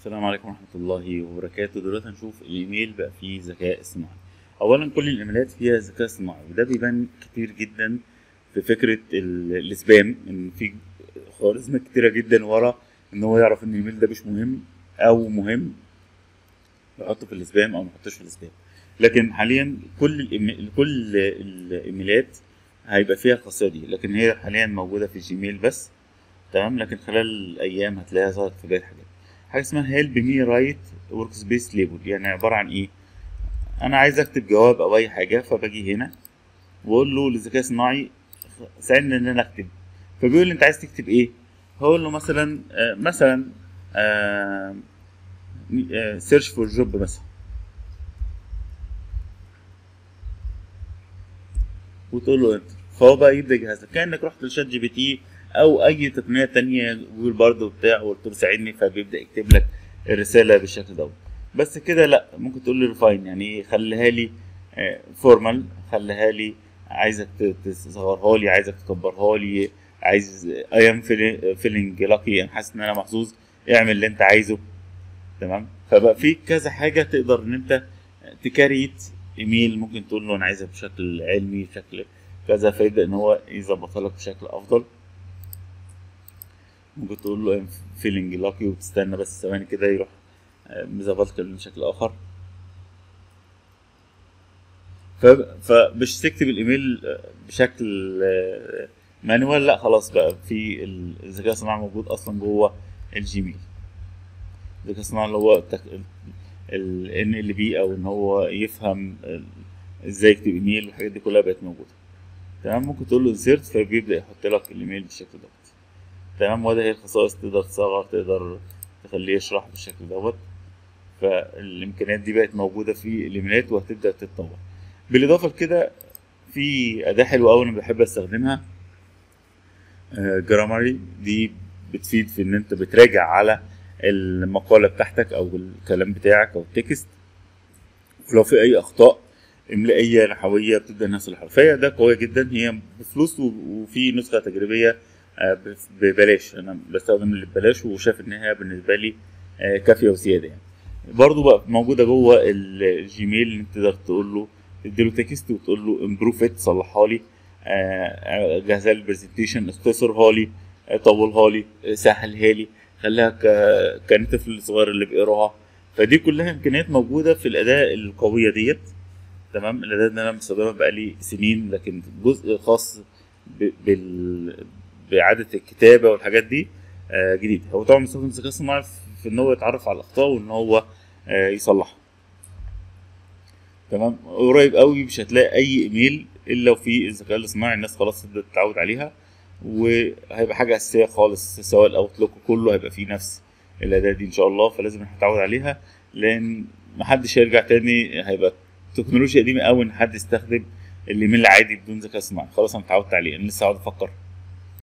السلام عليكم ورحمة الله وبركاته دلوقتي هنشوف الإيميل بقى فيه ذكاء اصطناعي أولا كل الإيميلات فيها ذكاء اصطناعي وده بيبان كتير جدا في فكرة ال- السبام إن في خوارزم كتيرة جدا ورا إن هو يعرف إن الإيميل ده مش مهم أو مهم يحطه في السبام أو ما يحطوش في السبام لكن حاليا كل الإيميل كل الإيميلات هيبقى فيها الخاصية دي لكن هي حاليا موجودة في جيميل بس تمام لكن خلال الأيام هتلاقيها ظهرت في بقية حاجات حاجه اسمها هيلب مي رايت ورك سبيس ليبل يعني عباره عن ايه انا عايز اكتب جواب او اي حاجه فباجي هنا واقول له للذكاء الصناعي ساعدني ان انا اكتب فبيقول لي انت عايز تكتب ايه هقول له مثلا آه مثلا سيرش فور جوب مثلا وتقول له انتر فهو بقى يبدا يجهز لك كانك رحت لشات جي بي تي او اي تقنيه تانية جوجل برضه بتاع وقلت له ساعدني فبيبدا يكتب لك الرساله بالشكل دوت بس كده لا ممكن تقول له ريفاين يعني خليها لي فورمال خليها لي عايزك ت- تصغرها لي عايزك تكبرها لي عايز اي ام فيلينج لاكي انا حاسس ان انا محظوظ اعمل اللي انت عايزه تمام فبقى في كذا حاجه تقدر ان انت تكريت ايميل ممكن تقول له انا عايزها بشكل علمي بشكل كذا فيبدا ان هو يظبطها لك بشكل افضل ممكن تقول له فيلينج لاكي وتستنى بس ثواني كده يروح آه، مظبط لك بشكل اخر ف- فمش تكتب الايميل آه، بشكل آه، مانوال لا خلاص بقى في ال- الذكاء الصناعي موجود اصلا جوه الجيميل الذكاء الصناعي اللي هو ال ان ال بي او ان هو يفهم ال- ازاي يكتب ايميل والحاجات دي كلها بقت موجوده تمام ممكن تقول له انسيرت فبيبدا يحط لك الايميل بالشكل دوت تمام وده هي الخصائص تقدر تصغر تقدر تخليه يشرح بالشكل دوت فالامكانيات دي بقت موجوده في الايميلات وهتبدا تتطور بالاضافه لكده في اداه حلوه قوي انا بحب استخدمها جرامري دي بتفيد في ان انت بتراجع على المقاله بتاعتك او الكلام بتاعك او التكست ولو في اي اخطاء املائيه نحويه بتبدا الناس الحرفيه ده قويه جدا هي بفلوس و- وفي نسخه تجريبيه آه، ب- ببلاش انا بستخدم اللي ببلاش وشايف ان هي بالنسبه لي آه، كافيه وزياده يعني برضو بقى موجوده جوه الجيميل اللي انت تقدر تقول له تديله تكست وتقول له امبروف ات صلحها لي آه، جهزها لي البرزنتيشن اختصرها لي آه، طولها لي آه، سهلها لي خليها ك- كان الطفل الصغير اللي بيقراها فدي كلها امكانيات موجوده في الاداه القويه ديت تمام الاداه دي انا بستخدمها بقالي سنين لكن جزء خاص ب- بال باعاده الكتابه والحاجات دي آه، جديد هو طبعا بيستخدم الذكاء الصناعي في ان هو يتعرف على الاخطاء وان هو آه، يصلحها تمام قريب قوي مش هتلاقي اي ايميل الا وفي الذكاء الاصطناعي الناس خلاص تبدا تتعود عليها وهيبقى حاجه اساسيه خالص سواء الاوتلوك كله هيبقى فيه نفس الاداه دي ان شاء الله فلازم نتعود عليها لان محدش هيرجع تاني هيبقى تكنولوجيا قديمه قوي ان حد يستخدم الايميل العادي بدون ذكاء اصطناعي خلاص انا اتعودت عليه انا لسه هقعد افكر